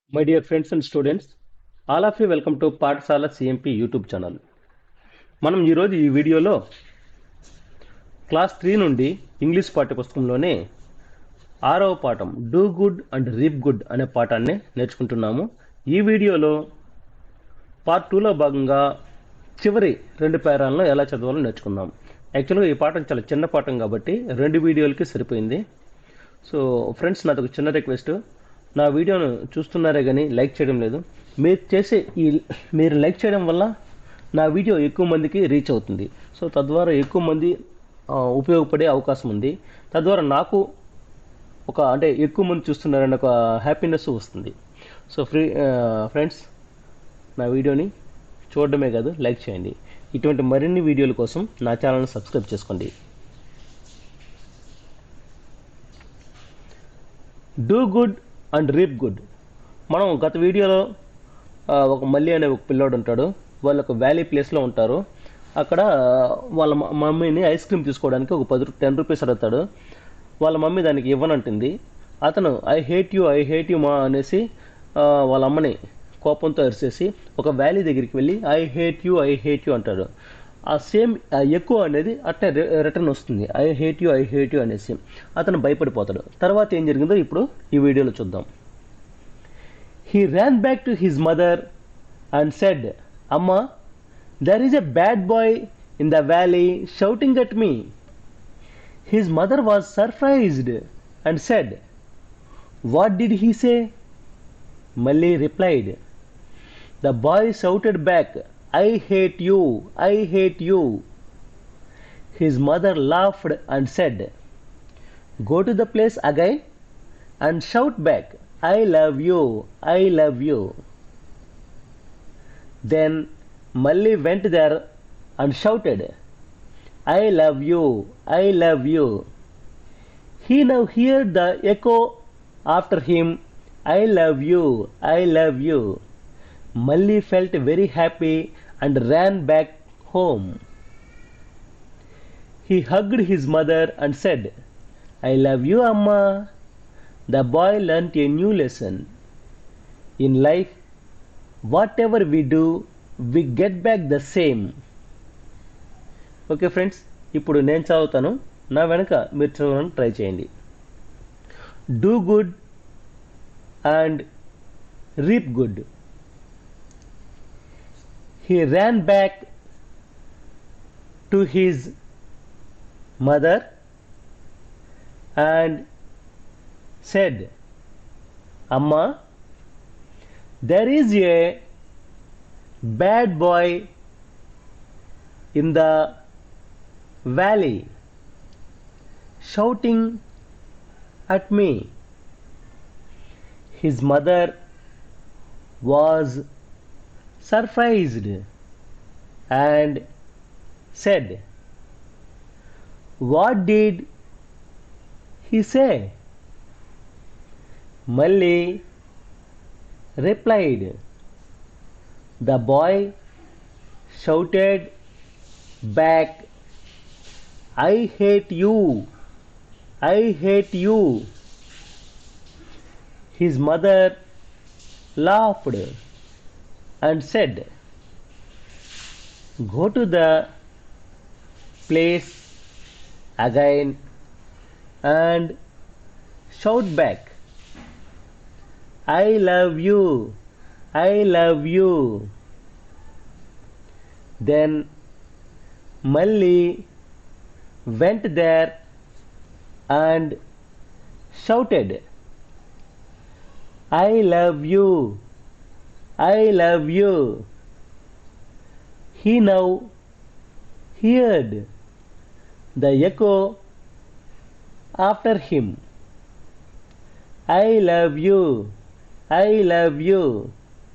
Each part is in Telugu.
My dear friends and students all of you welcome to పాఠశాల సిఎంపి యూట్యూబ్ ఛానల్ మనం ఈరోజు ఈ వీడియోలో క్లాస్ త్రీ నుండి ఇంగ్లీష్ పాఠ్యపుస్తకంలోనే ఆరవ పాఠం do good and reap good అనే పాఠాన్ని నేర్చుకుంటున్నాము ఈ వీడియోలో పార్ట్ టూలో భాగంగా చివరి రెండు పేరాలను ఎలా చదవాలో నేర్చుకుందాం యాక్చువల్గా ఈ పాఠం చాలా చిన్న పాఠం కాబట్టి రెండు వీడియోలకి సరిపోయింది సో ఫ్రెండ్స్ నాది ఒక చిన్న రిక్వెస్ట్ నా వీడియోను చూస్తున్నారే కానీ లైక్ చేయడం లేదు మీరు చేసే ఈ మీరు లైక్ చేయడం వల్ల నా వీడియో ఎక్కువ మందికి రీచ్ అవుతుంది సో తద్వారా ఎక్కువ మంది ఆ, ఉపయోగపడే అవకాశం ఉంది తద్వారా నాకు ఒక అంటే ఎక్కువ మంది చూస్తున్నారని ఒక హ్యాపీనెస్ వస్తుంది సో ఫ్రీ ఫ్రెండ్స్ నా వీడియోని చూడడమే కాదు లైక్ చేయండి ఇటువంటి మరిన్ని వీడియోల కోసం నా ఛానల్ని సబ్స్క్రైబ్ చేసుకోండి do good and reap good మనం గత వీడియోలో ఆ, ఒక మల్లి అనే ఒక పిల్లోడు ఉంటాడు వాళ్ళు ఒక వ్యాలీ ప్లేస్లో ఉంటారు అక్కడ వాళ్ళ మ- మమ్మీని ఐస్ క్రీమ్ తీసుకోవడానికి ఒక పది టెన్ రూపీస్ అడుగుతాడు వాళ్ళ మమ్మీ దానికి ఇవ్వనంటుంది అతను I hate you I hate you మా అనేసి ఆ, వాళ్ళ అమ్మని కోపంతో అరిచేసి ఒక వ్యాలీ దగ్గరికి వెళ్ళి I hate you I hate you అంటాడు ఆ సేమ్ ఎక్కువ అనేది అట్టే రిటర్న్ వస్తుంది I hate you I hate you అనేసి అతను భయపడిపోతాడు తర్వాత ఏం జరిగిందో ఇప్పుడు ఈ వీడియోలో చూద్దాం he ran back to his mother and said amma there is a bad boy in the valley shouting at me his mother was surprised and said what did he say మళ్ళీ replied the boy shouted back I hate you I hate you his mother laughed and said go to the place again and shout back, I love you, I love you. Then Malli went there and shouted, I love you, I love you. He now heard the echo after him, I love you, I love you. Malli felt very happy and ran back home. He hugged his mother and said, I love you, Amma. The boy learnt a new lesson. In life, whatever we do, we get back the same. Okay friends ఇప్పుడు నేను చదువుతాను నా వెనక మీరు చదవడానికి ట్రై చేయండి do good and reap good he ran back to his mother and said, Amma, there is a bad boy in the valley shouting at me. His mother was surprised and said, What did he say? Malli replied. The boy shouted back, I hate you, I hate you. His mother laughed and said, Go to the place again and shout back. I love you. I love you. Then Malli went there and shouted, I love you. I love you. He now heard the echo after him. I love you. I love you.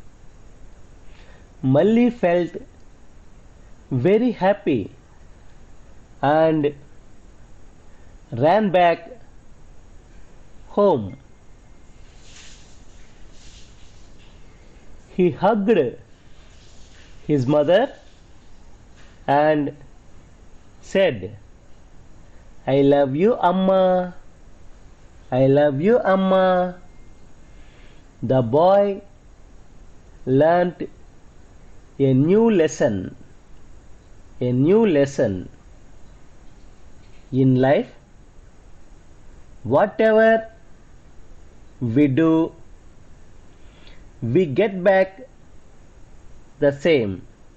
Malli felt very happy and ran back home. He hugged his mother and said, I love you, Amma. I love you, Amma. The boy learnt a new lesson a new lesson in life whatever we do we get back the same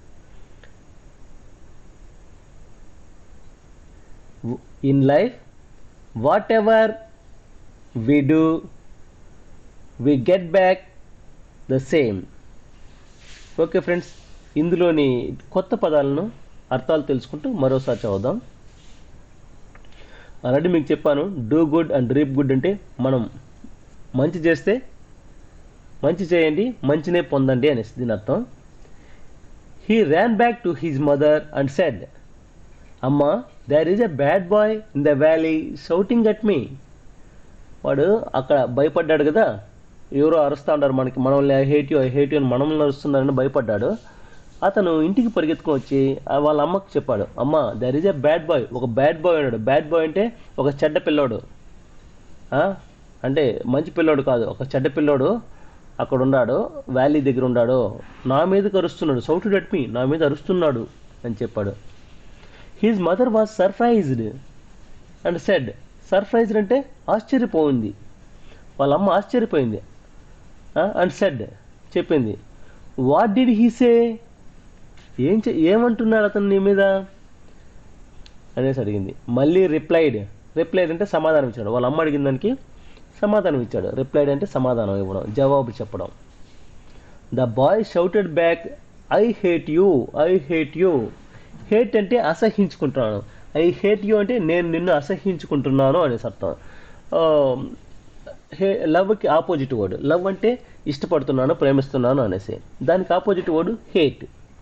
W- in life whatever we do we get back the same okay friends ఇందులోని కొత్త పదాలను అర్థాలు తెలుసుకుంటూ మరోసారి చదువుదాం ఆల్రెడీ మీకు చెప్పాను do good and reap good అంటే మనం మంచి చేస్తే మంచి చేయండి మంచినే పొందండి అనేసి దీని అర్థం he ran back to his mother and said amma there is a bad boy in the valley shouting at me వాడు అక్కడ భయపడ్డాడు కదా ఎవరో అరుస్తూ ఉంటారు మనకి మనల్ని I hate you I hate you అని మనల్ని అరుస్తున్నారని భయపడ్డాడు అతను ఇంటికి పరిగెత్తుకొని వచ్చి ఆ వాళ్ళ అమ్మకి చెప్పాడు amma there is a bad boy ఒక బ్యాడ్ బాయ్ ఉన్నాడు బ్యాడ్ బాయ్ అంటే ఒక చెడ్డ పిల్లోడు ఆ? అంటే మంచి పిల్లోడు కాదు ఒక చెడ్డ పిల్లోడు అక్కడ ఉన్నాడు వ్యాలీ దగ్గర ఉన్నాడు నా మీదకి అరుస్తున్నాడు సౌట్ డట్ మీ నా మీద అరుస్తున్నాడు అని చెప్పాడు his mother was surprised and said surprised అంటే ఆశ్చర్యపోయింది వాళ్ళ అమ్మ ఆశ్చర్యపోయింది అండ్ సెడ్ చెప్పింది వాట్ డిడ్ హీ సే ఏం చె ఏమంటున్నాడు అతను నీ మీద అనేసి అడిగింది మళ్ళీ రిప్లైడ్ రిప్లైడ్ అంటే సమాధానం ఇచ్చాడు వాళ్ళ అమ్మ అడిగిన దానికి సమాధానం ఇచ్చాడు రిప్లైడ్ అంటే సమాధానం ఇవ్వడం జవాబు చెప్పడం the boy shouted back I hate you I hate you hate అంటే అసహించుకుంటున్నాను ఐ హేట్ యూ అంటే నేను నిన్ను అసహించుకుంటున్నాను అనేసి అర్థం ఆ, హే లవ్కి ఆపోజిట్ వర్డ్ లవ్ అంటే ఇష్టపడుతున్నాను ప్రేమిస్తున్నాను అనేసి దానికి ఆపోజిట్ వర్డ్ హేట్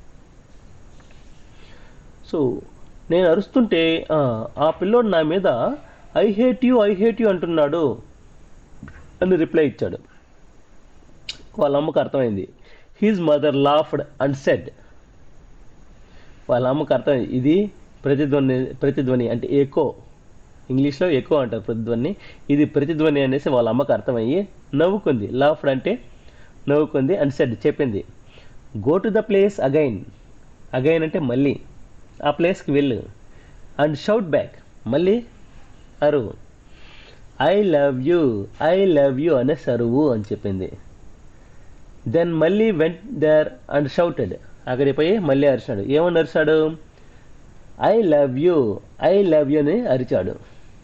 సో నేను అరుస్తుంటే ఆ, ఆ పిల్లోడు నా మీద I hate you I hate you అంటున్నాడు అని రిప్లై ఇచ్చాడు వాళ్ళ అమ్మకు అర్థమైంది his mother laughed and said వాళ్ళ అమ్మకు అర్థమైంది ఇది ప్రతిధ్వని ప్రతిధ్వని అంటే ఎకో ఇంగ్లీష్లో ఎకో అంటారు ప్రతిధ్వని ఇది ప్రతిధ్వని అనేసి వాళ్ళ అమ్మకు అర్థమయ్యి నవ్వుకుంది లాఫ్డ్ అంటే నవ్వుకుంది అండ్ సెడ్ చెప్పింది go to the place again again అంటే మళ్ళీ ఆ ప్లేస్కి వెళ్ళు అండ్ షౌట్ బ్యాక్ మళ్ళీ అరువు I love you I love you అనేసి అరువు అని చెప్పింది దెన్ మళ్ళీ వెంట్ దేర్ అండ్ షౌటెడ్ అక్కడికి పోయి మళ్ళీ అరిచాడు ఏమని అరిచాడు I love you I love you అని అరిచాడు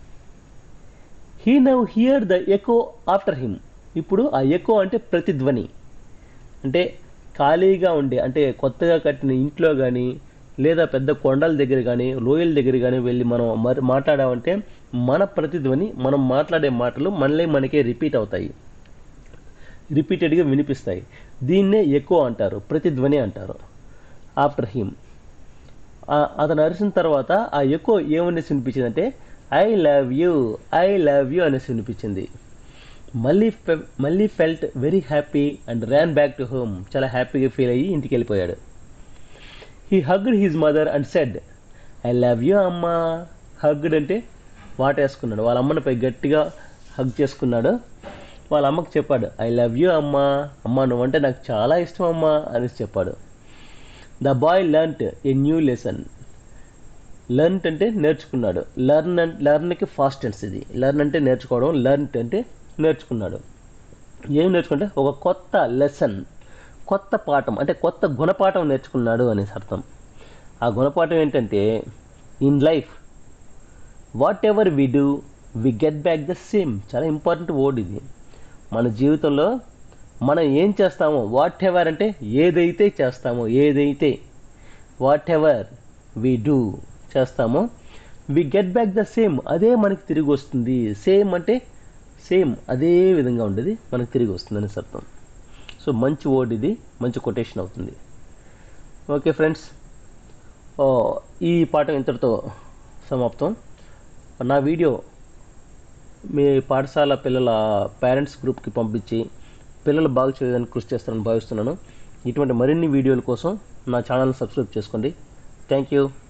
he now hear the echo after him ఇప్పుడు ఆ ఎకో అంటే ప్రతిధ్వని అంటే ఖాళీగా ఉండే అంటే కొత్తగా కట్టిన ఇంట్లో కానీ లేదా పెద్ద కొండల దగ్గర కానీ లోయల దగ్గర కానీ వెళ్ళి మనం మరి మాట్లాడామంటే మన ప్రతిధ్వని మనం మాట్లాడే మాటలు మనలే మనకే రిపీట్ అవుతాయి రిపీటెడ్గా వినిపిస్తాయి దీన్నే ఎక్కువ అంటారు ప్రతిధ్వని అంటారు ఆఫ్టర్ హిమ్ అతను అరిసిన తర్వాత ఆ ఎక్కువ ఏమనేసి వినిపించింది అంటే I love you I love you అనేసి వినిపించింది మళ్ళీ ఫె- మళ్ళీ felt very happy and ran back to home చాలా హ్యాపీగా ఫీల్ అయ్యి ఇంటికి వెళ్ళిపోయాడు he hugged his mother and said I love you amma hugged అంటే వాటేసుకున్నాడు వాళ్ళ అమ్మని పై గట్టిగా హగ్ చేసుకున్నాడు వాళ్ళ అమ్మకి చెప్పాడు ఐ లవ్ యూ అమ్మా అమ్మా నువ్వంటే నాకు చాలా ఇష్టం అమ్మా అనేసి చెప్పాడు the boy learnt a new lesson learnt అంటే నేర్చుకున్నాడు లర్న్ అంటే లర్న్కి ఫాస్ట్ టెన్స్ ఇది లర్న్ అంటే నేర్చుకోవడం లర్న్ట్ అంటే నేర్చుకున్నాడు ఏం నేర్చుకుంటే ఒక కొత్త లెసన్ కొత్త పాఠం అంటే కొత్త గుణపాఠం నేర్చుకున్నాడు అనేసి అర్థం ఆ గుణపాఠం ఏంటంటే in life whatever we do we get back the same చాలా ఇంపార్టెంట్ వర్డ్ ఇది మన జీవితంలో మనం ఏం చేస్తామో వాట్ ఎవర్ అంటే ఏదైతే చేస్తామో ఏదైతే వాట్ ఎవర్ వి డూ చేస్తామో we get back the same అదే మనకి తిరిగి వస్తుంది సేమ్ అంటే సేమ్ అదే విధంగా ఉండేది మనకు తిరిగి వస్తుంది అనేసి అర్థం సో మంచి వర్డ్ ఇది మంచి కొటేషన్ అవుతుంది ఓకే ఫ్రెండ్స్ ఈ పాఠం ఇంతటితో సమాప్తం నా వీడియో మీ పాఠశాల పిల్లల పేరెంట్స్ గ్రూప్కి పంపించి పిల్లలు బాగా చేయడానికి కృషి చేస్తారని భావిస్తున్నాను ఇటువంటి మరిన్ని వీడియోల కోసం నా ఛానల్ సబ్స్క్రైబ్ చేసుకోండి థ్యాంక్ యూ